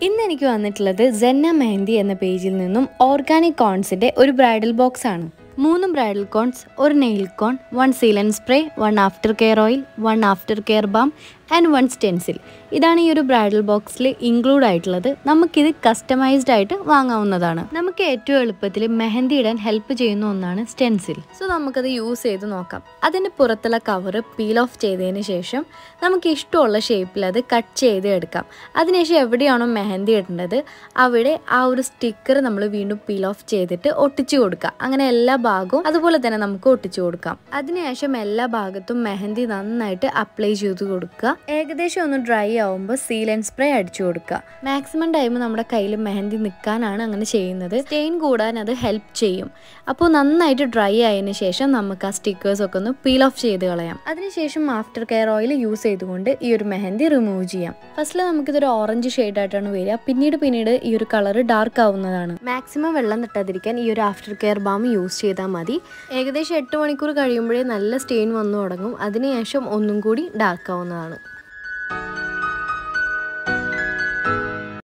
ഇന്ന് എനിക്ക് വന്നിട്ടുള്ളത് സെന്ന മെഹന്തി എന്ന പേജിൽ നിന്നും ഓർഗാനിക് കോൺസിന്റെ ഒരു ബ്രൈഡൽ ബോക്സ് ആണ് മൂന്ന് ബ്രൈഡൽ കോൺസ് ഒരു nail cone one sealant spray one aftercare oil one aftercare balm and one stencil ഇതാണ് ഈ ഒരു ബ്രൈഡൽ ബോക്സിൽ ഇൻക്ലൂഡ് ആയിട്ടുള്ളത് നമുക്കിത് കസ്റ്റമൈസ്ഡ് ആയിട്ട് വാങ്ങാവുന്നതാണ് നമുക്ക് ഏറ്റവും എളുപ്പത്തിൽ മെഹന്തി ഇടാൻ ഹെൽപ്പ് ചെയ്യുന്ന ഒന്നാണ് സ്റ്റെൻസിൽ സോ നമുക്കത് യൂസ് ചെയ്ത് നോക്കാം അതിന് പുറത്തുള്ള കവർ പീൽ ഓഫ് ചെയ്തതിന് ശേഷം നമുക്ക് ഇഷ്ടമുള്ള ഷേപ്പിൽ അത് കട്ട് ചെയ്ത് എടുക്കാം അതിനുശേഷം എവിടെയാണോ മെഹന്തി ഇടേണ്ടത് അവിടെ ആ ഒരു സ്റ്റിക്കർ നമ്മൾ വീണ്ടും പീൽ ഓഫ് ചെയ്തിട്ട് ഒട്ടിച്ചു കൊടുക്കുക അങ്ങനെ എല്ലാ ഭാഗവും അതുപോലെ തന്നെ നമുക്ക് ഒട്ടിച്ചു കൊടുക്കാം അതിനുശേഷം എല്ലാ ഭാഗത്തും മെഹന്തി നന്നായിട്ട് അപ്ലൈ ചെയ്ത് കൊടുക്കുക ഏകദേശം ഒന്ന് ഡ്രൈ ആവുമ്പോൾ സീൽ ആൻഡ് സ്പ്രേ അടിച്ചു കൊടുക്കുക മാക്സിമം ടൈം നമ്മുടെ കയ്യിൽ മെഹന്തി നിൽക്കാനാണ് അങ്ങനെ ചെയ്യുന്നത് സ്റ്റെയിൻ കൂടാൻ അത് ഹെൽപ്പ് ചെയ്യും അപ്പോൾ നന്നായിട്ട് ഡ്രൈ ആയതിനു ശേഷം നമുക്ക് ആ സ്റ്റിക്കേഴ്സ് ഒക്കെ ഒന്ന് പീൽ ഓഫ് ചെയ്ത് കളയാം അതിനുശേഷം ആഫ്റ്റർ കെയർ ഓയിൽ യൂസ് ചെയ്തുകൊണ്ട് ഈ ഒരു മെഹന്തി റിമൂവ് ചെയ്യാം ഫസ്റ്റിൽ നമുക്കിതൊരു ഓറഞ്ച് ആയിട്ടാണ് വരിക പിന്നീട് പിന്നീട് ഈ ഒരു കളർ ഡാർക്ക് ആവുന്നതാണ് മാക്സിമം വെള്ളം തട്ടാതിരിക്കാൻ ഈ ഒരു ആഫ്റ്റർ കെയർ ബാം യൂസ് ചെയ്താൽ മതി ഏകദേശം എട്ട് മണിക്കൂർ കഴിയുമ്പോഴേ നല്ല സ്റ്റെയിൻ വന്നു തുടങ്ങും അതിനുശേഷം ഒന്നും കൂടി ഡാർക്ക് ആവുന്നതാണ്